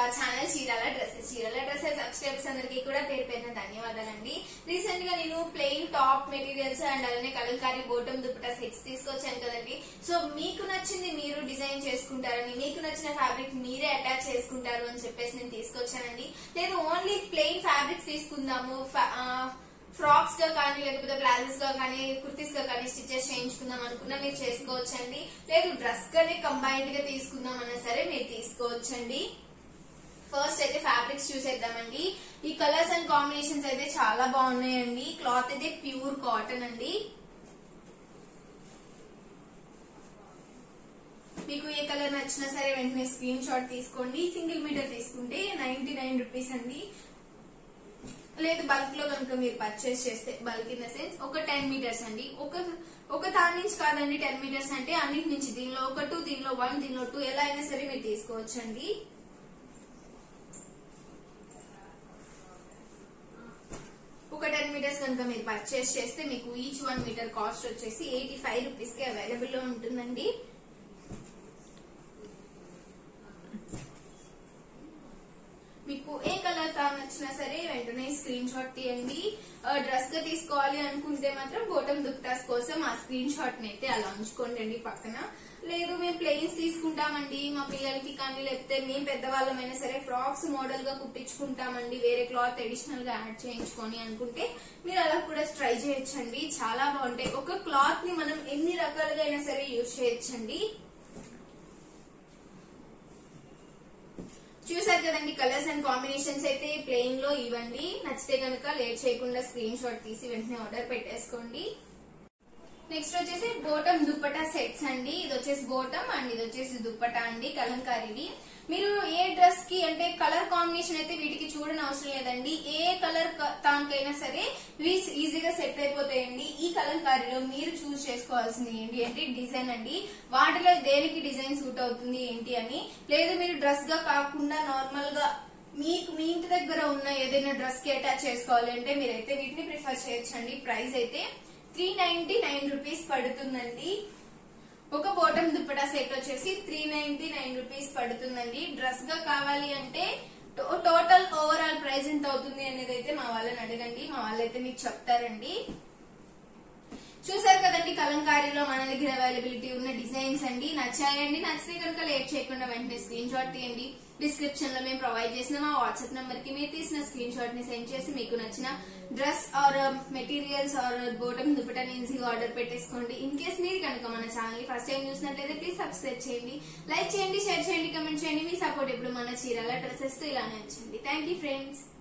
hour channel Chirala dresses Chirala dresses subscribers అందరికీ కూడా పేరు పేరున ధన్యవాదాలండి రీసెంట్ గా నేను ప్లెయిన్ టాప్ మెటీరియల్స్ అండ్ అలానే కలంకారీ బోటం దుప్పటా సెట్స్ తీసుకొచ్చాను కదండి సో మీకు నచ్చింది మీరు డిజైన్ చేసుకుంటారని మీకు నచ్చిన ఫ్యాబ్రిక్ మీరే అటాచ్ చేసుకుంటారు అని చెప్పేసి నేను తీసుకొచ్చానండి లేదు ఓన్లీ ప్లెయిన్ ఫ్యాబ్రిక్స్ తీసుకుందాము fa- ఆ, ఫ్రాక్స్ గా కానీ లేకపోతే ప్లాజోస్ గా కానీ కుర్తీస్ గా కానీ స్టిచెస్ చేయించుకుందాం అనుకున్నా మీరు చేసుకోవచ్చండి లేదు డ్రెస్ గానే కంబైన్డ్ గా తీసుకుందాం అన్నా సరే మీరు తీసుకోవచ్చండి ఫస్ట్ అయితే ఫ్యాబ్రిక్స్ చూసేద్దామండి ఈ కలర్స్ అండ్ కాంబినేషన్స్ అయితే చాలా బాగున్నాయండి క్లాత్ అయితే ప్యూర్ కాటన్ అండి మీకు ఏ కలర్ నచ్చినా సరే వెంటనే స్క్రీన్ షాట్ తీసుకోండి సింగిల్ మీటర్ తీసుకుంటే నైన్టీ నైన్ రూపీస్ అండి లేదు బల్క్ లో కనుక మీరు పర్చేస్ చేస్తే బల్క్ ఇన్ ద సెన్స్ ఒక టెన్ మీటర్స్ అండి ఒక ఒక దాని నుంచి కాదండి టెన్ మీటర్స్ అంటే అన్నిటి నుంచి దీనిలో ఒక టూ దీనిలో వన్ దీనిలో టూ ఎలా అయినా సరే మీరు తీసుకోవచ్చండి ఒక టెన్ మీటర్స్ కనుక మీరు పర్చేస్ చేస్తే మీకు ఈచ్ వన్ మీటర్ కాస్ట్ వచ్చేసి ఎయిటీ ఫైవ్ రూపీస్ కి అవైలబుల్ లో ఉంటుందండి మీకు ఏ కలర్ కా నచ్చినా సరే వెంటనే స్క్రీన్ షాట్ తీయండి డ్రెస్ గా తీసుకోవాలి అనుకుంటే మాత్రం బోటం దుప్టాస్ కోసం ఆ స్క్రీన్ షాట్ ని అయితే అలా ఉంచుకోండి అండి పక్కన లేదు మేము ప్లెయిన్స్ తీసుకుంటామండి మా పిల్లలకి కానీ లేకపోతే మేము పెద్దవాళ్ళమైనా సరే ఫ్రాక్స్ మోడల్ గా కుట్టించుకుంటామండి వేరే క్లాత్ అడిషనల్ గా యాడ్ చేయించుకొని అనుకుంటే మీరు అలా కూడా ట్రై చేయొచ్చండి చాలా బాగుంటాయి ఒక క్లాత్ ని మనం ఎన్ని రకాలుగా అయినా సరే యూజ్ చేయొచ్చండి చూసారు కదండి కలర్స్ అండ్ కాంబినేషన్స్ అయితే ప్లెయిన్ లో ఇవ్వండి నచ్చితే కనుక లేట్ చేయకుండా స్క్రీన్ షాట్ తీసి వెంటనే ఆర్డర్ పెట్టేసుకోండి నెక్స్ట్ వచ్చేసి బోటం దుప్పటా సెట్స్ అండి ఇది వచ్చేసి బోటం అండ్ ఇది వచ్చేసి దుప్పటా అండి కలంకారీవి మీరు ఏ డ్రెస్ కి అంటే కలర్ కాంబినేషన్ అయితే వీటికి చూడని అవసరం లేదండి ఏ కలర్ తానికైనా సరే ఇవి ఈజీగా సెట్ అయిపోతాయండి ఈ కలంకారీలో మీరు చూస్ చేసుకోవాల్సింది ఏంటి అంటే డిజైన్ అండి వాటిలో దేనికి డిజైన్ సూట్ అవుతుంది ఏంటి అని లేదు మీరు డ్రెస్ గా కాకుండా నార్మల్ గా మీకు మీ ఇంటి దగ్గర ఉన్న ఏదైనా డ్రెస్ కి అటాచ్ చేసుకోవాలి అంటే మీరైతే వీటిని ప్రిఫర్ చేయొచ్చండి ప్రైస్ అయితే త్రీ నైన్టీ నైన్ రూపీస్ పడుతుందండి ఒక బోటం దుప్పటా సెట్ వచ్చేసి త్రీ నైన్టీ నైన్ రూపీస్ పడుతుందండి డ్రెస్ గా కావాలి అంటే టో- టోటల్ ఓవరాల్ ప్రైస్ ఎంత అవుతుంది అనేది అయితే మా వాళ్ళని అడగండి మా వాళ్ళైతే మీకు చెప్తారండి చూసారు కదండి కలంకారీలో మన దగ్గర అవైలబిలిటీ ఉన్న డిజైన్స్ అండి నచ్చాయండి నచ్చితే కనుక లేట్ చేయకుండా వెంటనే స్క్రీన్ షాట్ తీయండి డిస్క్రిప్షన్ లో మేము ప్రొవైడ్ చేసిన మా వాట్సాప్ నంబర్ కి మీరు తీసిన స్క్రీన్ షాట్ ని సెండ్ చేసి మీకు నచ్చిన dress or materials or bottom దుప్పటని ఈజీగా ఆర్డర్ పెట్టేసుకోండి ఇన్ కేస్ మీరు కనుక మన ఛానల్ ని ఫస్ట్ టైం చూసినట్లయితే ప్లీజ్ సబ్స్క్రైబ్ చేయండి లైక్ చేయండి షేర్ చేయండి కమెంట్ చేయండి మీ సపోర్ట్ ఎప్పుడు మన చీరాల డ్రెస్సెస్ తో ఇలానే ఉంచండి థ్యాంక్ యూ ఫ్రెండ్స్